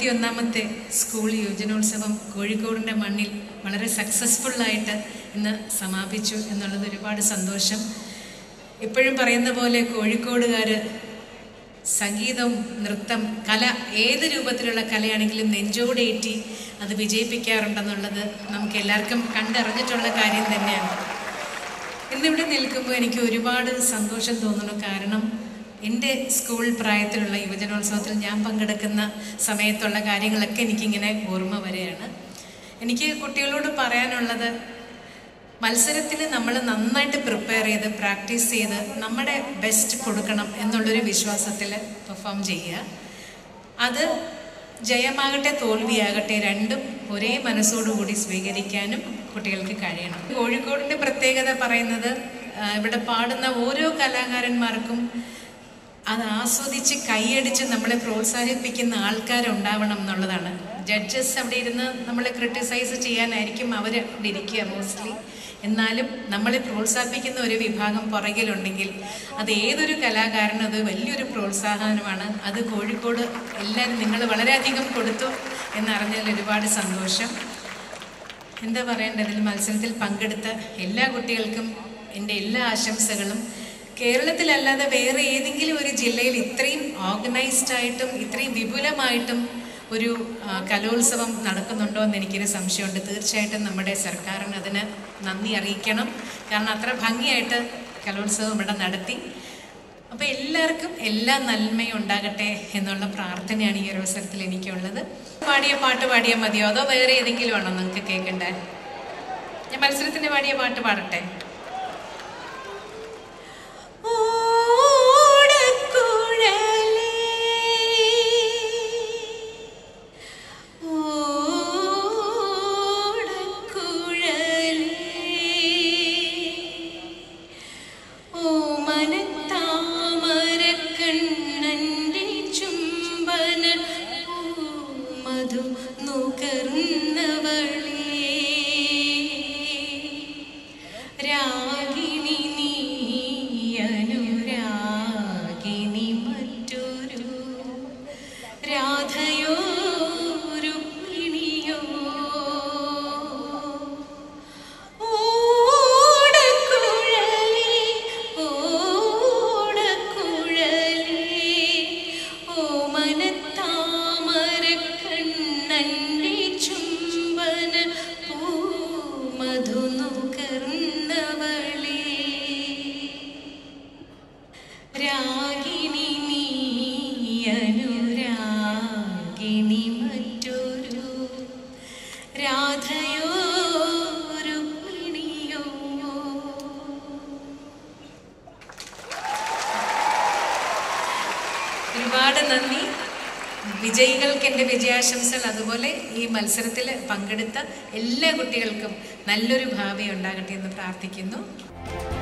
അറുപത്തിയൊന്നാമത്തെ school യുവജനോത്സവം കോഴിക്കോടിൻ്റെ മണ്ണിൽ വളരെ സക്സസ്ഫുള്ളായിട്ട് ഇന്ന് സമാപിച്ചു എന്നുള്ളത് ഒരുപാട് സന്തോഷം എപ്പോഴും പറയുന്ന പോലെ കോഴിക്കോടുകാർ സംഗീതം നൃത്തം കല ഏത് രൂപത്തിലുള്ള കലയാണെങ്കിലും നെഞ്ചോടേറ്റി അത് വിജയിപ്പിക്കാറുണ്ടെന്നുള്ളത് നമുക്ക് എല്ലാവർക്കും കണ്ടറിഞ്ഞിട്ടുള്ള കാര്യം തന്നെയാണ് ഇന്നിവിടെ നിൽക്കുമ്പോൾ എനിക്ക് ഒരുപാട് സന്തോഷം തോന്നുന്നു കാരണം എൻ്റെ സ്കൂൾ പ്രായത്തിലുള്ള യുവജനോത്സവത്തിൽ ഞാൻ പങ്കെടുക്കുന്ന സമയത്തുള്ള കാര്യങ്ങളൊക്കെ എനിക്കിങ്ങനെ ഓർമ്മ വരികയാണ് എനിക്ക് കുട്ടികളോട് പറയാനുള്ളത് മത്സരത്തിന് നമ്മൾ നന്നായിട്ട് പ്രിപ്പയർ ചെയ്ത് പ്രാക്ടീസ് ചെയ്ത് നമ്മുടെ ബെസ്റ്റ് കൊടുക്കണം എന്നുള്ളൊരു വിശ്വാസത്തിൽ പെർഫോം ചെയ്യുക അത് ജയമാകട്ടെ തോൽവിയാകട്ടെ രണ്ടും ഒരേ മനസ്സോടുകൂടി സ്വീകരിക്കാനും കുട്ടികൾക്ക് കഴിയണം കോഴിക്കോടിൻ്റെ പ്രത്യേകത പറയുന്നത് ആ, ഇവിടെ പാടുന്ന ഓരോ കലാകാരന്മാർക്കും അത് ആസ്വദിച്ച് കൈയടിച്ച് നമ്മളെ പ്രോത്സാഹിപ്പിക്കുന്ന ആൾക്കാരുണ്ടാവണം എന്നുള്ളതാണ് ജഡ്ജസ് അവിടെ ഇരുന്ന് നമ്മളെ ക്രിട്ടിസൈസ് ചെയ്യാനായിരിക്കും അവർ അവിടെ ഇരിക്കുക മോസ്റ്റ്ലി എന്നാലും നമ്മളെ പ്രോത്സാഹിപ്പിക്കുന്ന ഒരു വിഭാഗം പുറകിലുണ്ടെങ്കിൽ അത് ഏതൊരു കലാകാരനും അത് വലിയൊരു പ്രോത്സാഹനമാണ് അത് കോഴിക്കോട് എല്ലാവരും നിങ്ങൾ വളരെയധികം കൊടുത്തു എന്നറിഞ്ഞതിൽ ഒരുപാട് സന്തോഷം എന്താ പറയേണ്ടത് ഇതിൽ മത്സരത്തിൽ പങ്കെടുത്ത എല്ലാ കുട്ടികൾക്കും എൻ്റെ എല്ലാ ആശംസകളും കേരളത്തിലല്ലാതെ വേറെ ഏതെങ്കിലും ഒരു ജില്ലയിൽ ഇത്രയും ഓർഗനൈസ്ഡ് ആയിട്ടും ഇത്രയും വിപുലമായിട്ടും ഒരു ആ, കലോത്സവം നടക്കുന്നുണ്ടോ എന്ന് എനിക്കൊരു സംശയമുണ്ട് തീർച്ചയായിട്ടും നമ്മുടെ സർക്കാരിന് അതിന് നന്ദി അറിയിക്കണം കാരണം അത്ര ഭംഗിയായിട്ട് കലോത്സവം ഇവിടെ നടത്തി അപ്പോൾ എല്ലാവർക്കും എല്ലാ നന്മയും ഉണ്ടാകട്ടെ എന്നുള്ള പ്രാർത്ഥനയാണ് ഈ ഒരു അവസരത്തിൽ എനിക്കുള്ളത് പാടിയ പാട്ട് പാടിയാൽ മതിയോ അതോ വേറെ ഏതെങ്കിലും ആണോ നിങ്ങൾക്ക് കേൾക്കണ്ടേ ഞാൻ മത്സരത്തിന് പാടിയ പാട്ട് പാടട്ടെ മധു നുകർന്നവളേ രാഗിണി നീ അനുരാഗിണി മറ്റൊരു രാധയോ രുക്മിണിയോ ഓടക്കുഴലി ഓടക്കുഴലി ഓമനത്താമരക്കണ്ണൻ്റെ ചുംബന പൂമധു നുകർന്നവളേ രാഗിണി നീ അനുരാഗിണി മറ്റൊരു രാധയോ രുക്മിണിയോ ഒരുപാട് നന്ദി വിജയികൾക്ക് എൻ്റെ വിജയാശംസകൾ അതുപോലെ ഈ മത്സരത്തിൽ പങ്കെടുത്ത എല്ലാ കുട്ടികൾക്കും നല്ലൊരു ഭാവി ഉണ്ടാകട്ടെ എന്ന് പ്രാർത്ഥിക്കുന്നു